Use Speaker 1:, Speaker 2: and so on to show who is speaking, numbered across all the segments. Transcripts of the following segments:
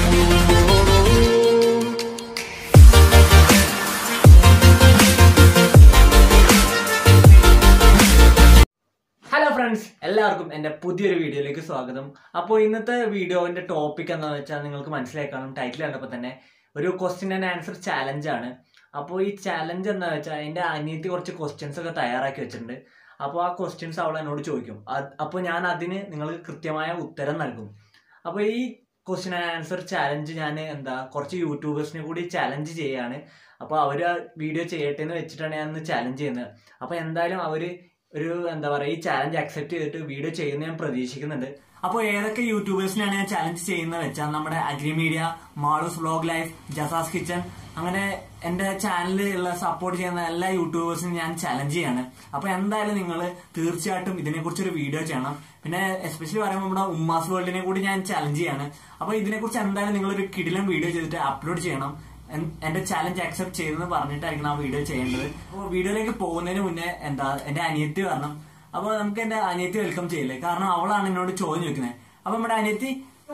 Speaker 1: hello friends എല്ലാവർക്കും എൻ്റെ പുതിയൊരു വീഡിയോയിലേക്ക് സ്വാഗതം അപ്പോൾ ഇന്നത്തെ വീഡിയോവിൻ്റെ ടോപ്പിക് എന്താണെന്ന് വെച്ചാൽ നിങ്ങൾക്ക് മനസ്സിലായി കാണും ടൈറ്റിൽ കണ്ടപ്പോൾ തന്നെ ഒരു ക്വസ്റ്റ്യൻ ആൻഡ് ആൻസർ ചാലഞ്ച് ആണ് അപ്പോൾ ഈ ചാലഞ്ച് എന്താണെന്ന് വെച്ചാൽ എൻ്റെ അനിയത്തി കുറച്ച് ക്വസ്റ്റ്യൻസ് ഒക്കെ തയ്യാറാക്കി വെച്ചിട്ടുണ്ട് അപ്പോൾ ആ ക്വസ്റ്റ്യൻസ് അവൾ എന്നോട് ചോദിക്കും അത്- അപ്പോൾ ഞാൻ അതിന് നിങ്ങൾക്ക് കൃത്യമായ ഉത്തരം നൽകും അപ്പോൾ ഈ ക്വസ്റ്റ്യൻ ആൻഡ് ആൻസർ ചാലഞ്ച് ഞാൻ എന്താ കുറച്ച് യൂട്യൂബേഴ്സിനെ കൂടി ചാലഞ്ച് ചെയ്യാണ് അപ്പോൾ അവർ വീഡിയോ ചെയ്യട്ടെ എന്ന് വെച്ചിട്ടാണ് ഞാൻ ഇന്ന് ചാലഞ്ച് ചെയ്യുന്നത് അപ്പോൾ എന്തായാലും അവർ ഒരു എന്താ പറയുക ഈ ചാലഞ്ച് അക്സെപ്റ്റ് ചെയ്തിട്ട് വീഡിയോ ചെയ്യുന്ന ഞാൻ പ്രതീക്ഷിക്കുന്നുണ്ട് അപ്പോൾ ഏതൊക്കെ യൂട്യൂബേഴ്സിനാണ് ഞാൻ ചാലഞ്ച് ചെയ്യുന്നത് വെച്ചാൽ നമ്മുടെ അഗ്രിമീഡിയ മാളൂസ് വ്ലോഗ് ലൈഫ് ജസാസ് കിച്ചൺ അങ്ങനെ എന്റെ ചാനലിലുള്ള സപ്പോർട്ട് ചെയ്യുന്ന എല്ലാ യൂട്യൂബേഴ്സിനും ഞാൻ ചാലഞ്ച് ചെയ്യാണ് അപ്പൊ എന്തായാലും നിങ്ങൾ തീർച്ചയായിട്ടും ഇതിനെക്കുറിച്ച് ഒരു വീഡിയോ ചെയ്യണം പിന്നെ എസ്പെഷ്യലി പറയുമ്പോൾ നമ്മുടെ ഉമ്മാസ് വേൾഡിനെ കൂടി ഞാൻ ചാലഞ്ച് ചെയ്യാണ് അപ്പൊ ഇതിനെക്കുറിച്ച് എന്തായാലും നിങ്ങൾ ഒരു കിടിലം വീഡിയോ ചെയ്തിട്ട് അപ്ലോഡ് ചെയ്യണം എൻ- എന്റെ ചാലഞ്ച് അക്സെപ്റ്റ് ചെയ്തെന്ന് പറഞ്ഞിട്ടായിരിക്കണം ആ വീഡിയോ ചെയ്യേണ്ടത് അപ്പോൾ വീഡിയോയിലേക്ക് പോകുന്നതിന് മുന്നേ എന്താ എന്റെ അനിയത്തി വരണം അപ്പൊ നമുക്ക് എന്റെ അനിയത്തി വെൽക്കം ചെയ്യില്ലേ കാരണം അവളാണ് എന്നോട് ചോദ്യം ചോദിക്കുന്നത് അപ്പൊ നമ്മുടെ അനിയത്തി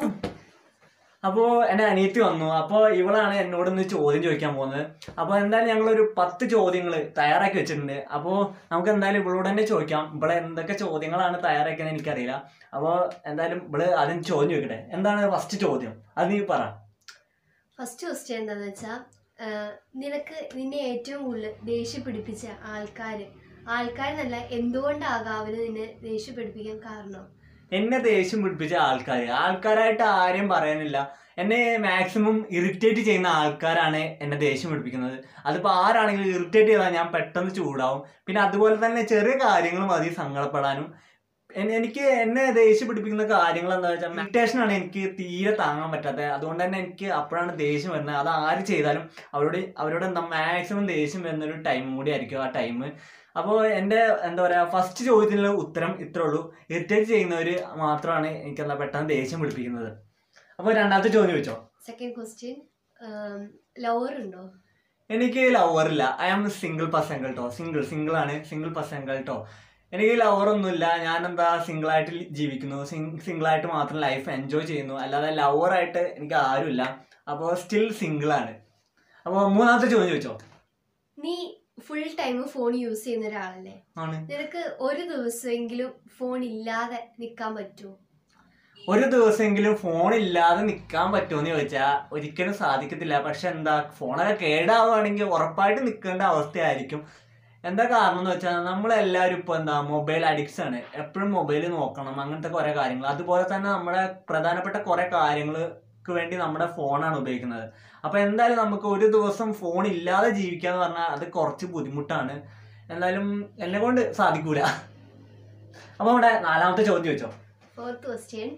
Speaker 1: അപ്പോ എന്റെ അനിയത്തി വന്നു അപ്പൊ ഇവളാണ് എന്നോട് ഇന്ന് ചോദ്യം ചോദിക്കാൻ പോകുന്നത് അപ്പൊ എന്തായാലും ഞങ്ങൾ ഒരു പത്ത് ചോദ്യങ്ങൾ തയ്യാറാക്കി വെച്ചിട്ടുണ്ട് അപ്പോ നമുക്ക് എന്തായാലും ഇവളോട് തന്നെ ചോദിക്കാം ഇവളെ എന്തൊക്കെ ചോദ്യങ്ങളാണ് തയ്യാറാക്കിയെന്ന് എനിക്കറിയില്ല അപ്പോ എന്തായാലും ഇവള് ആദ്യം ചോദ്യം ചോദിക്കട്ടെ എന്താണ് ഫസ്റ്റ് ചോദ്യം അത് നീ പറ
Speaker 2: ഫസ്റ്റ് ക്വസ്റ്റ്യൻ എന്താന്ന് വെച്ചാൽ നിനക്ക് നിന്നെ ഏറ്റവും കൂടുതൽ ദേഷ്യം പിടിപ്പിച്ച ആൾക്കാർ ആൾക്കാരെന്നല്ല എന്തുകൊണ്ടാകാവിന് നിന്നെ ദേഷ്യം പിടിപ്പിക്കാൻ കാരണം
Speaker 1: എന്നെ ദേഷ്യം പിടിപ്പിച്ച ആൾക്കാർ ആൾക്കാരായിട്ട് ആരെയും പറയാനില്ല എന്നെ മാക്സിമം ഇറിറ്റേറ്റ് ചെയ്യുന്ന ആൾക്കാരാണ് എന്നെ ദേഷ്യം പിടിപ്പിക്കുന്നത് അതിപ്പോൾ ആരാണെങ്കിലും ഇറിറ്റേറ്റ് ചെയ്താൽ ഞാൻ പെട്ടെന്ന് ചൂടാവും പിന്നെ അതുപോലെ തന്നെ ചെറിയ കാര്യങ്ങൾ മതി സങ്കടപ്പെടാനും എൻ- എനിക്ക് എന്നെ ദേഷ്യം പിടിപ്പിക്കുന്ന കാര്യങ്ങൾ എന്താ വെച്ചാൽ മെഡിറ്റേഷൻ ആണ് എനിക്ക് തീരെ താങ്ങാൻ പറ്റാത്തത് അതുകൊണ്ട് തന്നെ എനിക്ക് അപ്പോഴാണ് ദേഷ്യം വരുന്നത് അത് ആര് ചെയ്താലും അവരോട് അവരോട് എന്താ മാക്സിമം ദേഷ്യം വരുന്ന ഒരു ടൈം കൂടി ആയിരിക്കും ആ ടൈം അപ്പോൾ എൻ്റെ എന്താ പറയുക ഫസ്റ്റ് ചോദ്യത്തിനുള്ള ഉത്തരം ഇത്രേ ഉള്ളൂ ഇറിറ്റേറ്റ് ചെയ്യുന്നവർ മാത്രമാണ് എനിക്ക് എന്താ പെട്ടെന്ന് ദേഷ്യം പിടിപ്പിക്കുന്നത് അപ്പോൾ രണ്ടാമത്തെ ചോദ്യം ചോദിച്ചോ
Speaker 2: സെക്കൻഡ് ക്വസ്റ്റ്യൻ ലവർ ഉണ്ടോ
Speaker 1: എനിക്ക് ലവർ ഇല്ല ഐ ആം സിംഗിൾ പേഴ്സൺ കേട്ടോ സിംഗിൾ സിംഗിൾ ആണ് സിംഗിൾ പേഴ്സൺ കേട്ടോ എനിക്ക് ലവർ ഒന്നുമില്ല ഞാൻ എന്താ സിംഗിൾ ആയിട്ട് ജീവിക്കുന്നു സിംഗിൾ ആയിട്ട് മാത്രം ലൈഫ് എൻജോയ് ചെയ്യുന്നു അല്ലാതെ ലവർ ആയിട്ട് എനിക്ക് ആരുമില്ല അപ്പോൾ സ്റ്റിൽ സിംഗിൾ ആണ് അപ്പോൾ മൂന്നാമത്തെ ചോദ്യം ചോദിച്ചോ
Speaker 2: നീ ഫുൾ ടൈം ഫോൺ യൂസ് ചെയ്യുന്ന ഒരാളല്ലേ
Speaker 1: ആണ്
Speaker 2: നിനക്ക് ഒരു ദിവസമെങ്കിലും ഫോൺ ഇല്ലാതെ നിൽക്കാൻ പറ്റുമോ
Speaker 1: ഒരു ദിവസമെങ്കിലും ഫോൺ ഇല്ലാതെ നിൽക്കാൻ പറ്റുമെന്ന് ചോദിച്ചാൽ ഒരിക്കലും സാധിക്കത്തില്ല പക്ഷെ എന്താ ഫോണൊക്കെ കേടാവുകയാണെങ്കിൽ ഉറപ്പായിട്ട് നിൽക്കേണ്ട അവസ്ഥയായിരിക്കും എന്താ കാരണം എന്ന് വെച്ചാൽ നമ്മളെല്ലാവരും ഇപ്പോൾ എന്താ മൊബൈൽ അഡിക്ട്സ് ആണ് എപ്പോഴും മൊബൈൽ നോക്കണം അങ്ങനത്തെ കുറേ കാര്യങ്ങൾ അതുപോലെ തന്നെ നമ്മുടെ പ്രധാനപ്പെട്ട കുറേ കാര്യങ്ങൾക്ക് വേണ്ടി നമ്മുടെ ഫോണാണ് ഉപയോഗിക്കുന്നത് അപ്പോൾ എന്തായാലും നമുക്ക് ഒരു ദിവസം ഫോൺ ഇല്ലാതെ ജീവിക്കാന്ന് പറഞ്ഞാൽ അത് കുറച്ച് ബുദ്ധിമുട്ടാണ് എന്തായാലും എന്നെ കൊണ്ട് സാധിക്കൂല അപ്പോൾ നമ്മുടെ നാലാമത്തെ ചോദ്യം ചോദിച്ചോ
Speaker 2: ഫോർത്ത് ക്വസ്റ്റ്യൻ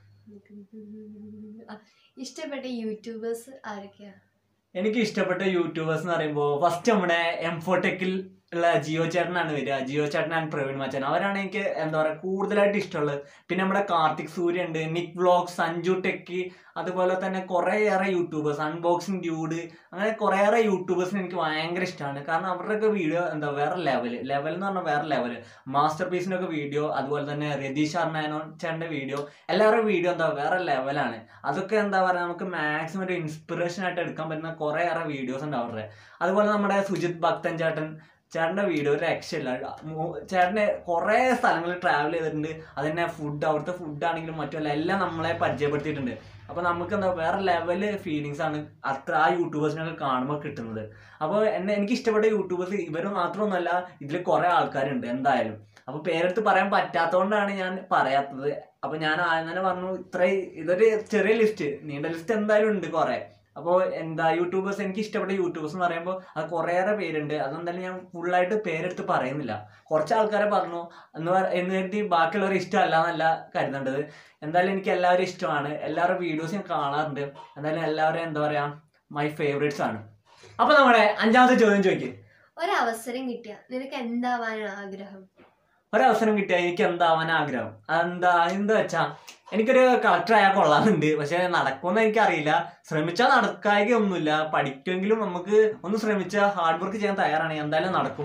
Speaker 2: ഇഷ്ടപ്പെട്ട യൂട്യൂബേഴ്സ് ആരൊക്കെയാ
Speaker 1: എനിക്ക് ഇഷ്ടപ്പെട്ട യൂട്യൂബേഴ്സ് എന്ന് പറയുമ്പോൾ ഫസ്റ്റ് നമ്മുടെ എംഫോടെക്കിൽ ഉള്ള ജിയോ ചേട്ടനാണ് വരിക ജിയോ ചേട്ടൻ ആൻഡ് പ്രവീൺ മച്ചൻ അവരാണ് എനിക്ക് എന്താ പറയുക കൂടുതലായിട്ട് ഇഷ്ടമുള്ളത് പിന്നെ നമ്മുടെ കാർത്തിക് സൂര്യ ഉണ്ട് നിക് വ്ളോഗ് സഞ്ജു ടെക്കി അതുപോലെ തന്നെ കുറേയേറെ യൂട്യൂബേഴ്സ് അൺബോക്സിങ് ഡ്യൂഡ് അങ്ങനെ കുറേയേറെ യൂട്യൂബേഴ്സിന് എനിക്ക് ഭയങ്കര ഇഷ്ടമാണ് കാരണം അവരുടെയൊക്കെ വീഡിയോ എന്താ വേറെ ലെവൽ ലെവൽ എന്ന് പറഞ്ഞാൽ വേറെ ലെവൽ മാസ്റ്റർ പീസിനൊക്കെ വീഡിയോ അതുപോലെ തന്നെ രതീഷ് അർമാനോ ചേട്ടൻ്റെ വീഡിയോ എല്ലാവരുടെയും വീഡിയോ എന്താ വേറെ ലെവലാണ് അതൊക്കെ എന്താ പറയുക നമുക്ക് മാക്സിമം ഒരു ഇൻസ്പിറേഷൻ ആയിട്ട് എടുക്കാൻ പറ്റുന്ന കുറേയേറെ വീഡിയോസ് ഉണ്ട് അവരുടെ അതുപോലെ നമ്മുടെ സുജിത് ഭക്തൻ ചേട്ടൻ ചേട്ടൻ്റെ വീഡിയോ ഒരു രക്ഷയില്ല മൂ- ചേട്ടന് കുറേ സ്ഥലങ്ങളിൽ ട്രാവൽ ചെയ്തിട്ടുണ്ട് അതന്നെ ഫുഡ് അവിടുത്തെ ഫുഡ് ആണെങ്കിലും മറ്റുമല്ല എല്ലാം നമ്മളെ പരിചയപ്പെടുത്തിയിട്ടുണ്ട് അപ്പോൾ നമുക്ക് എന്താ വേറെ ലെവല് ഫീലിങ്സ് ആണ് അത്ര ആ യൂട്യൂബേഴ്സിനൊക്കെ കാണുമ്പോൾ കിട്ടുന്നത് അപ്പോൾ എന്നെ എനിക്ക് ഇഷ്ടപ്പെട്ട യൂട്യൂബേഴ്സ് ഇവർ മാത്രമൊന്നുമല്ല ഇതിൽ കുറേ ആൾക്കാരുണ്ട് എന്തായാലും അപ്പോൾ പേരെടുത്ത് പറയാൻ പറ്റാത്തതുകൊണ്ടാണ് ഞാൻ പറയാത്തത് അപ്പോൾ ഞാൻ ആദ്യം തന്നെ പറഞ്ഞു ഇത്രയും ഇതൊരു ചെറിയ ലിസ്റ്റ് നീണ്ട ലിസ്റ്റ് എന്തായാലും ഉണ്ട് കുറേ അപ്പോൾ എന്താ യൂട്യൂബേഴ്സ് എനിക്ക് ഇഷ്ടപ്പെട്ട യൂട്യൂബേഴ്സ് എന്ന് പറയുമ്പോൾ അത് കുറേയേറെ പേരുണ്ട് അതെന്തായാലും ഞാൻ ഫുള്ളായിട്ട് പേരെടുത്ത് പറയുന്നില്ല കുറച്ച് ആൾക്കാരെ പറഞ്ഞു എന്ന് പറ- എന്ന് കരുതി ബാക്കിയുള്ളവരെ ഇഷ്ടമല്ല എന്നല്ല കരുതേണ്ടത് എന്തായാലും എനിക്ക് എല്ലാവരും ഇഷ്ടമാണ് എല്ലാവരുടെ വീഡിയോസ് ഞാൻ കാണാറുണ്ട് എന്തായാലും എല്ലാവരും എന്താ പറയുക മൈ ഫേവറേറ്റ്സ് ആണ് അപ്പോൾ നമ്മുടെ അഞ്ചാമത്തെ ചോദ്യം ചോദിക്കും
Speaker 2: ഒരവസരം കിട്ടിയ നിനക്ക് എന്താവാനാണ് ആഗ്രഹം
Speaker 1: ഒരവസരം കിട്ടിയാൽ എനിക്ക് എന്താവാൻ ആഗ്രഹം എന്താ എന്താ വെച്ചാ എനിക്കൊരു കളക്ടർ ആയാൽ കൊള്ളാമെന്നുണ്ട് പക്ഷെ നടക്കുമെന്ന് എനിക്കറിയില്ല ശ്രമിച്ചാൽ നടക്കായിക ഒന്നുമില്ല പഠിക്കുമെങ്കിലും നമുക്ക് ഒന്ന് ശ്രമിച്ചാൽ ഹാർഡ് വർക്ക് ചെയ്യാൻ തയ്യാറാണ് എന്തായാലും നടക്കും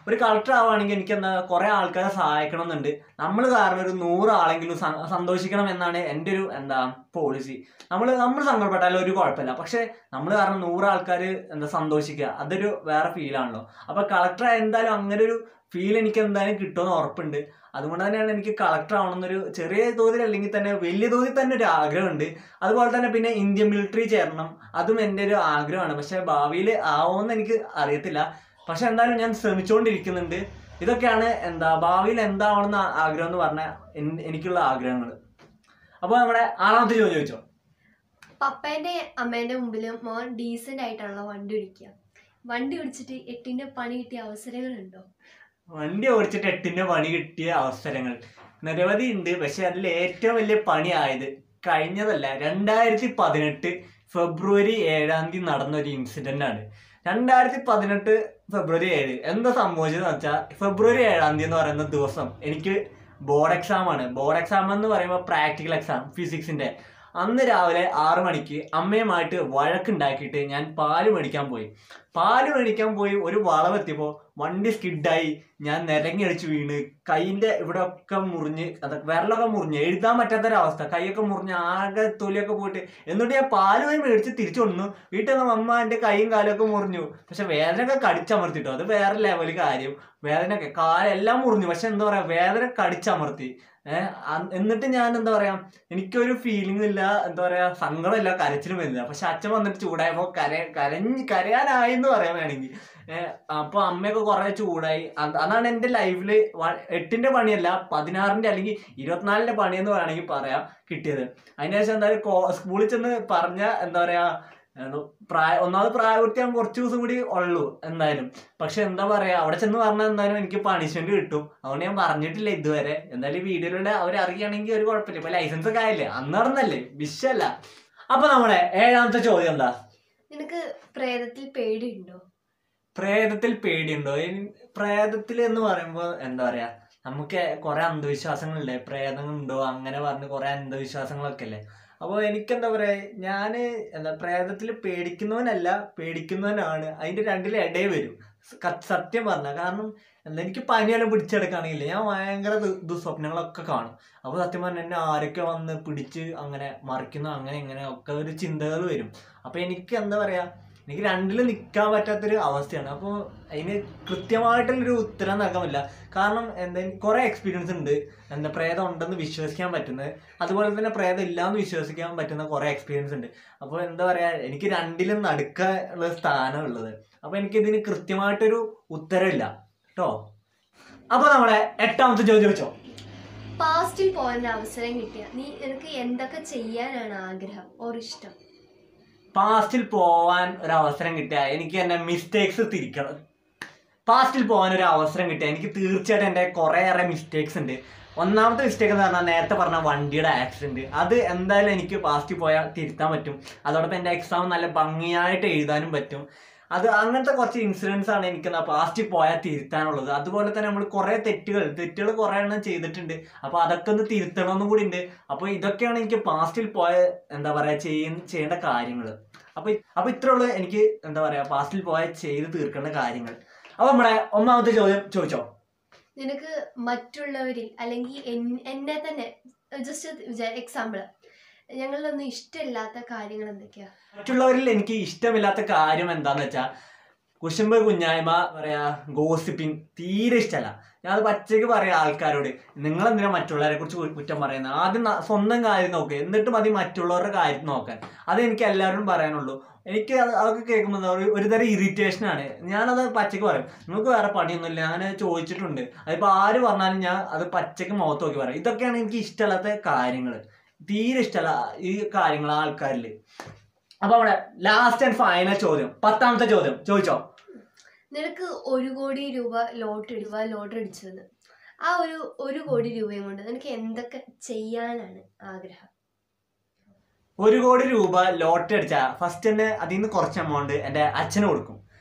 Speaker 1: ഒരു കളക്ടർ ആവുകയാണെങ്കിൽ എനിക്ക് എന്താ കുറെ ആൾക്കാരെ സഹായിക്കണം എന്നുണ്ട് നമ്മൾ കാരണം ഒരു നൂറ് ആളെങ്കിലും സ- സന്തോഷിക്കണം എന്നാണ് എൻ്റെ ഒരു എന്താ പോളിസി നമ്മൾ നമ്മൾ സങ്കടപ്പെട്ടാലും ഒരു കുഴപ്പമില്ല പക്ഷെ നമ്മൾ കാരണം നൂറ് ആൾക്കാർ എന്താ സന്തോഷിക്കുക അതൊരു വേറെ ഫീലാണല്ലോ അപ്പൊ കളക്ടർ എന്തായാലും അങ്ങനെ ഒരു ഫീൽ എനിക്ക് എന്തായാലും കിട്ടുമെന്ന് ഉറപ്പുണ്ട് അതുകൊണ്ട് തന്നെയാണ് എനിക്ക് കളക്ടർ ആവണമെന്നൊരു ചെറിയ തോതിൽ അല്ലെങ്കിൽ തന്നെ വലിയ തോതിൽ തന്നെ ഒരു ആഗ്രഹമുണ്ട് അതുപോലെ തന്നെ പിന്നെ ഇന്ത്യൻ മിലിറ്ററി ചേരണം അതും എൻ്റെ ഒരു ആഗ്രഹമാണ് പക്ഷെ ഭാവിയിൽ ആവുമെന്ന് എനിക്ക് അറിയത്തില്ല പക്ഷെ എന്തായാലും ഞാൻ ശ്രമിച്ചുകൊണ്ടിരിക്കുന്നുണ്ട് ഇതൊക്കെയാണ് എന്താ ഭാവിയിൽ എന്താവണമെന്ന് ആഗ്രഹം എന്ന് പറഞ്ഞ എൻ- എനിക്കുള്ള ആഗ്രഹങ്ങൾ അപ്പോൾ നമ്മുടെ ആറാമത്തെ ചോദ്യം ചോദിച്ചോ
Speaker 2: പപ്പേന്റെ അമ്മേന്റെ മുമ്പിൽ മോൻ ഡീസന്റ് ആയിട്ടാണല്ലോ വണ്ടി ഓടിക്കുക വണ്ടി ഓടിച്ചിട്ട് എട്ടിന്റെ പണി കിട്ടിയ അവസരങ്ങളുണ്ടോ
Speaker 1: വണ്ടി ഓടിച്ചിട്ട് എട്ടിന്റെ പണി കിട്ടിയ അവസരങ്ങൾ നിരവധി ഉണ്ട് പക്ഷെ അതിൽ ഏറ്റവും വലിയ പണിയായത് കഴിഞ്ഞതല്ല രണ്ടായിരത്തി പതിനെട്ട് ഫെബ്രുവരി ഏഴാം തീയതി നടന്ന ഒരു ഇൻസിഡന്റ് ആണ് രണ്ടായിരത്തി പതിനെട്ട് ഫെബ്രുവരി ഏഴ് എന്താ സംഭവിച്ചതെന്ന് വെച്ചാൽ ഫെബ്രുവരി ഏഴാം തീയതി എന്ന് പറയുന്ന ദിവസം എനിക്ക് ബോർഡ് എക്സാം ആണ് ബോർഡ് എക്സാം എന്ന് പറയുമ്പോൾ പ്രാക്ടിക്കൽ എക്സാം ഫിസിക്സിന്റെ അന്ന് രാവിലെ ആറു മണിക്ക് അമ്മയുമായിട്ട് വഴക്കുണ്ടാക്കിയിട്ട് ഞാൻ പാല് മേടിക്കാൻ പോയി പാല് മേടിക്കാൻ പോയി ഒരു വളവെത്തിയപ്പോൾ വണ്ടി സ്കിഡായി ഞാൻ നിരങ്ങിയടിച്ച് വീണ് കൈയിന്റെ ഇവിടെ ഒക്കെ മുറിഞ്ഞ് അത് വിരലൊക്കെ മുറിഞ്ഞ് എഴുതാൻ പറ്റാത്തൊരവസ്ഥ കൈയൊക്കെ മുറിഞ്ഞ് ആകെ തൊലിയൊക്കെ പോയിട്ട് എന്നിട്ട് ഞാൻ പാല് പോയി മേടിച്ച് തിരിച്ചു വന്നു വീട്ടിൽ നിന്ന് അമ്മ എൻ്റെ കൈയും കാലും ഒക്കെ മുറിഞ്ഞു പക്ഷെ വേദനയൊക്കെ കടിച്ചമർത്തിട്ടോ അത് വേറെ ലെവൽ കാര്യം വേദനയൊക്കെ കാലെല്ലാം മുറിഞ്ഞു പക്ഷെ എന്താ പറയാ വേദന കടിച്ചമർത്തി ഏഹ് എന്നിട്ട് ഞാൻ എന്താ പറയാ എനിക്കൊരു ഫീലിംഗ് ഇല്ല എന്താ പറയാ സങ്കടമില്ല കരച്ചിലും ഇല്ല പക്ഷെ അച്ഛൻ വന്നിട്ട് ചൂടായപ്പോ കര കരഞ്ഞ് കരയാനായി എന്ന് പറയാൻ വേണമെങ്കിൽ ഏഹ് അപ്പൊ അമ്മയൊക്കെ കുറെ ചൂടായി അത് അതാണ് എന്റെ ലൈഫില് എട്ടിന്റെ പണിയല്ല പതിനാറിന്റെ അല്ലെങ്കിൽ ഇരുപത്തിനാലിന്റെ പണി എന്ന് വേണമെങ്കിൽ പറയാം കിട്ടിയത് അതിനുശേഷം എന്തായാലും കോ- സ്കൂളിൽ ചെന്ന് പറഞ്ഞ എന്താ പറയാ ഏഹ് പ്രായ ഒന്നാമത് പ്രായപൂർത്തിയാകുമ്പോൾ കുറച്ച് ദിവസം കൂടി ഉള്ളൂ എന്തായാലും പക്ഷെ എന്താ പറയാ അവിടെ ചെന്ന് പറഞ്ഞാൽ എന്തായാലും എനിക്ക് പണിഷ്മെന്റ് കിട്ടും അതുകൊണ്ട് ഞാൻ പറഞ്ഞിട്ടില്ല ഇതുവരെ എന്തായാലും ഈ വീഡിയോയിലൂടെ അവർ അറിയുകയാണെങ്കിൽ ഒരു കുഴപ്പമില്ല ഇപ്പൊ ലൈസൻസ് ഒക്കെ ആയില്ലേ അന്ന് നടന്നല്ലേ വിഷല്ല അപ്പൊ നമ്മുടെ ഏഴാമത്തെ ചോദ്യം എന്താ
Speaker 2: നിനക്ക് പ്രേതത്തിൽ പേടിയുണ്ടോ
Speaker 1: പ്രേതത്തിൽ പേടിയുണ്ടോ ഇനി- പ്രേതത്തിൽ എന്ന് പറയുമ്പോൾ എന്താ പറയാ നമുക്ക് കുറെ അന്ധവിശ്വാസങ്ങളില്ലേ പ്രേതങ്ങളുണ്ടോ അങ്ങനെ പറഞ്ഞ് കുറെ അന്ധവിശ്വാസങ്ങളൊക്കെ അല്ലേ അപ്പോൾ എനിക്കെന്താ പറയാ ഞാന് എന്താ പ്രേതത്തിൽ പേടിക്കുന്നവനല്ല പേടിക്കുന്നവനാണ് അതിന്റെ രണ്ടിലും ഇടയിൽ വരും ക- സത്യം പറഞ്ഞ കാരണം എന്താ എനിക്ക് പനിയെല്ലാം പിടിച്ചെടുക്കുകയാണെങ്കിൽ ഞാൻ ഭയങ്കര ദു- ദുസ്വപ്നങ്ങളൊക്കെ കാണും അപ്പോൾ സത്യം പറഞ്ഞാൽ എന്നെ ആരൊക്കെ വന്ന് പിടിച്ച് അങ്ങനെ മറിക്കുന്നു അങ്ങനെ ഇങ്ങനെ ഒക്കെ ഒരു ചിന്തകൾ വരും അപ്പോൾ എനിക്ക് എന്താ പറയാ എനിക്ക് രണ്ടിലും നിൽക്കാൻ പറ്റാത്തൊരു അവസ്ഥയാണ് അപ്പോൾ അതിന് കൃത്യമായിട്ടുള്ളൊരു ഉത്തരം നൽകാമില്ല കാരണം എന്താ കുറേ എക്സ്പീരിയൻസ് ഉണ്ട് എന്താ പ്രേതം ഉണ്ടെന്ന് വിശ്വസിക്കാൻ പറ്റുന്നത് അതുപോലെ തന്നെ പ്രേതം ഇല്ലാന്ന് വിശ്വസിക്കാൻ പറ്റുന്ന കുറേ എക്സ്പീരിയൻസ് ഉണ്ട് അപ്പോൾ എന്താ പറയുക എനിക്ക് രണ്ടിലും നടുക്കുള്ള സ്ഥാനം ഉള്ളത് അപ്പോൾ എനിക്കിതിന് കൃത്യമായിട്ടൊരു ഉത്തരമില്ല കേട്ടോ അപ്പോൾ നമ്മുടെ എട്ടാമത്തെ ചോദ്യം ചോദിച്ചോ
Speaker 2: പാസ്റ്റിൽ പോകാൻ അവസരം കിട്ടിയ നീ നിനക്ക് എന്തൊക്കെ ചെയ്യാനാണ് ആഗ്രഹം ഓർ ഇഷ്ടം
Speaker 1: പാസ്റ്റിൽ പോവാൻ ഒരു അവസരം കിട്ടിയാൽ എനിക്ക് എൻ്റെ മിസ്റ്റേക്സ് തിരിക്കണം പാസ്റ്റിൽ പോകാൻ ഒരു അവസരം കിട്ടിയാൽ എനിക്ക് തീർച്ചയായിട്ടും എൻ്റെ കുറേയേറെ മിസ്റ്റേക്സ് ഉണ്ട് ഒന്നാമത്തെ മിസ്റ്റേക്ക് എന്ന് പറഞ്ഞാൽ നേരത്തെ പറഞ്ഞ വണ്ടിയുടെ ആക്സിഡന്റ് അത് എന്തായാലും എനിക്ക് പാസ്റ്റിൽ പോയാൽ തിരുത്താൻ പറ്റും അതോടൊപ്പം എൻ്റെ എക്സാം നല്ല ഭംഗിയായിട്ട് എഴുതാനും പറ്റും അത് അങ്ങനത്തെ കുറച്ച് ഇൻസിഡൻസ് ആണ് എനിക്ക് പാസ്റ്റിൽ പോയാൽ തിരുത്താനുള്ളത് അതുപോലെ തന്നെ നമ്മൾ കുറേ തെറ്റുകൾ തെറ്റുകൾ കുറേ എണ്ണം ചെയ്തിട്ടുണ്ട് അപ്പോൾ അതൊക്കെ ഒന്ന് തിരുത്തണമെന്നും കൂടി ഉണ്ട് അപ്പോൾ ഇതൊക്കെയാണ് എനിക്ക് പാസ്റ്റിൽ പോയ എന്താ പറയുക ചെയ്യ ചെയ്യേണ്ട കാര്യങ്ങൾ അപ്പോൾ അപ്പോൾ ഇത്രേ ഉള്ളൂ എനിക്ക് എന്താ പറയുക പാസ്റ്റിൽ പോയ ചെയ്ത് തീർക്കേണ്ട കാര്യങ്ങൾ അപ്പോൾ നമ്മുടെ ഒന്നാമത്തെ ചോദ്യം ചോദിച്ചോ
Speaker 2: നിനക്ക് മറ്റുള്ളവരിൽ അല്ലെങ്കിൽ എൻ- എന്നെ തന്നെ ജസ്റ്റ് എക്സാമ്പിൾ ഞങ്ങളിലൊന്നും ഇഷ്ടമില്ലാത്ത കാര്യങ്ങൾ എന്തൊക്കെയാ
Speaker 1: മറ്റുള്ളവരിൽ എനിക്ക് ഇഷ്ടമില്ലാത്ത കാര്യം എന്താന്ന് വെച്ചാൽ കുശുമ്പ് കുഞ്ഞായ്മ പറയാ ഗോസിപ്പിംഗ് തീരെ ഇഷ്ടമല്ല ഞാൻ അത് പച്ചയ്ക്ക് പറയാം ആൾക്കാരോട് നിങ്ങൾ എന്തിനാ മറ്റുള്ളവരെ കുറിച്ച് കുറ്റം പറയുന്നത് ആദ്യം ന- സ്വന്തം കാര്യം നോക്കുക എന്നിട്ട് മതി മറ്റുള്ളവരുടെ കാര്യം നോക്കാൻ അത് എനിക്ക് എല്ലാവരോടും പറയാനുള്ളൂ എനിക്ക് അത് അതൊക്കെ കേൾക്കുമ്പോൾ എന്താ ഒരു- ഒരു തരം ഇറിറ്റേഷൻ ആണ് ഞാനത് പച്ചയ്ക്ക് പറയും നിങ്ങൾക്ക് വേറെ പണിയൊന്നുമില്ല ഞാൻ ചോദിച്ചിട്ടുണ്ട് അതിപ്പോൾ ആര് പറഞ്ഞാലും ഞാൻ അത് പച്ചയ്ക്ക് മുഖത്ത് നോക്കി പറയും ഇതൊക്കെയാണ് എനിക്ക് ഇഷ്ടമല്ലാത്ത കാര്യങ്ങൾ തീരെ ഇഷ്ടമല്ല ഈ കാര്യങ്ങൾ ആൾക്കാരിൽ അപ്പൊ അവിടെ ലാസ്റ്റ് ആൻഡ് ഫൈനൽ ചോദ്യം പത്താമത്തെ ചോദ്യം ചോദിച്ചോ
Speaker 2: നിനക്ക് ഒരു കോടി രൂപ ലോട്ടറി രൂപ ലോട്ടറി അടിച്ചതെന്ന് ആ ഒരു ഒരു കോടി രൂപയും കൊണ്ട് നിനക്ക് എന്തൊക്കെ ചെയ്യാനാണ് ആഗ്രഹം
Speaker 1: ഒരു കോടി രൂപ ലോട്ടറി അടിച്ച ഫസ്റ്റ് തന്നെ അതിൽ നിന്ന് കുറച്ച് എമൗണ്ട് എൻ്റെ അച്ഛന് കൊടുക്കും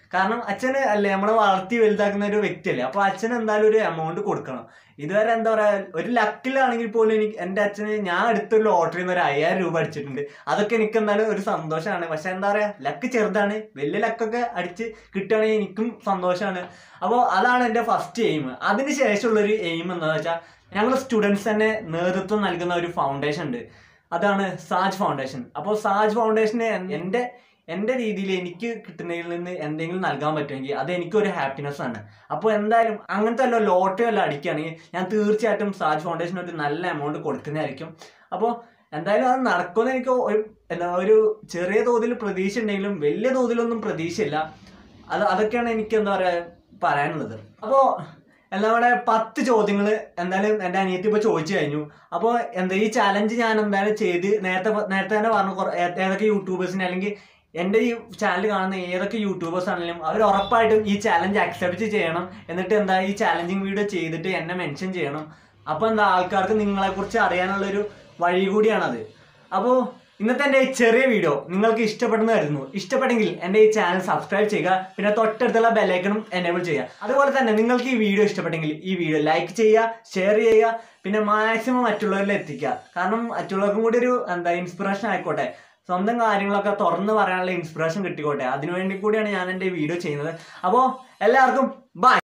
Speaker 1: കാരണം അച്ഛന് അല്ലേ നമ്മളെ വളർത്തി വലുതാക്കുന്ന ഒരു വ്യക്തിയല്ലേ അപ്പോൾ അച്ഛന് എന്തായാലും ഒരു എമൗണ്ട് കൊടുക്കണം ഇതുവരെ എന്താ പറയാ ഒരു ലക്കിലാണെങ്കിൽ പോലും എനിക്ക് എൻ്റെ അച്ഛന് ഞാൻ എടുത്തൊരു ലോട്ടറിയിൽ നിന്ന് ഒരു അയ്യായിരം രൂപ അടിച്ചിട്ടുണ്ട് അതൊക്കെ എനിക്ക് എന്തായാലും ഒരു സന്തോഷമാണ് പക്ഷെ എന്താ പറയാ ലക്ക് ചെറുതാണ് വലിയ ലക്കൊക്കെ അടിച്ച് കിട്ടുകയാണെങ്കിൽ എനിക്കും സന്തോഷമാണ് അപ്പോൾ അതാണ് എൻ്റെ ഫസ്റ്റ് എയിം അതിന് ശേഷമുള്ളൊരു എയിം എന്താണെന്ന് വെച്ചാൽ ഞങ്ങൾ സ്റ്റുഡൻസ് തന്നെ നേതൃത്വം നൽകുന്ന ഒരു ഫൗണ്ടേഷൻ ഉണ്ട് അതാണ് സാജ് ഫൗണ്ടേഷൻ അപ്പോൾ സാജ് ഫൗണ്ടേഷന് എൻ്റെ എൻ്റെ രീതിയിൽ എനിക്ക് കിട്ടുന്നതിൽ നിന്ന് എന്തെങ്കിലും നൽകാൻ പറ്റുമെങ്കിൽ അത് എനിക്കൊരു ഹാപ്പിനെസ് ആണ് അപ്പോൾ എന്തായാലും അങ്ങനത്തെ വല്ല ലോട്ടറി വല്ല അടിക്കുകയാണെങ്കിൽ ഞാൻ തീർച്ചയായിട്ടും സാജ് ഫൗണ്ടേഷന് ഒരു നല്ല എമൗണ്ട് കൊടുക്കുന്നതായിരിക്കും അപ്പോൾ എന്തായാലും അത് നടക്കുമെന്ന് എനിക്ക് ഒരു എന്താ ഒരു ചെറിയ തോതിൽ പ്രതീക്ഷ ഉണ്ടെങ്കിലും വലിയ തോതിലൊന്നും പ്രതീക്ഷയില്ല അത് അതൊക്കെയാണ് എനിക്ക് എന്താ പറയുക പറയാനുള്ളത് അപ്പോൾ എന്താ പറയുക പത്ത് ചോദ്യങ്ങൾ എന്തായാലും എൻ്റെ അനിയത്തി ഇപ്പോൾ ചോദിച്ചു കഴിഞ്ഞു അപ്പോൾ എന്താ ഈ ചാലഞ്ച് ഞാൻ എന്തായാലും ചെയ്ത് നേരത്തെ പ- നേരത്തെ തന്നെ പറഞ്ഞു കുറേ- ഏ- ഏതൊക്കെ യൂട്യൂബേഴ്സിനെ അല്ലെങ്കിൽ എൻ്റെ ഈ ചാനൽ കാണുന്ന ഏതൊക്കെ യൂട്യൂബേഴ്സ് ആണെങ്കിലും അവർ ഉറപ്പായിട്ടും ഈ ചാലഞ്ച് അക്സെപ്റ്റ് ചെയ്യണം എന്നിട്ട് എന്താ ഈ ചാലഞ്ചിങ് വീഡിയോ ചെയ്തിട്ട് എന്നെ മെൻഷൻ ചെയ്യണം അപ്പോൾ എന്താ ആൾക്കാർക്ക് നിങ്ങളെക്കുറിച്ച് അറിയാനുള്ളൊരു വഴി കൂടിയാണത് അപ്പോൾ ഇന്നത്തെ എൻ്റെ ഈ ചെറിയ വീഡിയോ നിങ്ങൾക്ക് ഇഷ്ടപ്പെടുന്ന കരുതുന്നു ഇഷ്ടപ്പെട്ടെങ്കിൽ എൻ്റെ ഈ ചാനൽ സബ്സ്ക്രൈബ് ചെയ്യുക പിന്നെ തൊട്ടടുത്തുള്ള ബെല്ലൈക്കണും എനേബിൾ ചെയ്യുക അതുപോലെ തന്നെ നിങ്ങൾക്ക് ഈ വീഡിയോ ഇഷ്ടപ്പെട്ടെങ്കിൽ ഈ വീഡിയോ ലൈക്ക് ചെയ്യുക ഷെയർ ചെയ്യുക പിന്നെ മാക്സിമം മറ്റുള്ളവരിൽ എത്തിക്കുക കാരണം മറ്റുള്ളവർക്കും കൂടി ഒരു എന്താ ഇൻസ്പിറേഷൻ ആയിക്കോട്ടെ സ്വന്തം കാര്യങ്ങളൊക്കെ തുറന്ന് പറയാനുള്ള ഇൻസ്പിറേഷൻ കിട്ടിക്കോട്ടെ അതിനുവേണ്ടി കൂടിയാണ് ഞാൻ എൻ്റെ വീഡിയോ ചെയ്യുന്നത് അപ്പോൾ എല്ലാവർക്കും ബൈ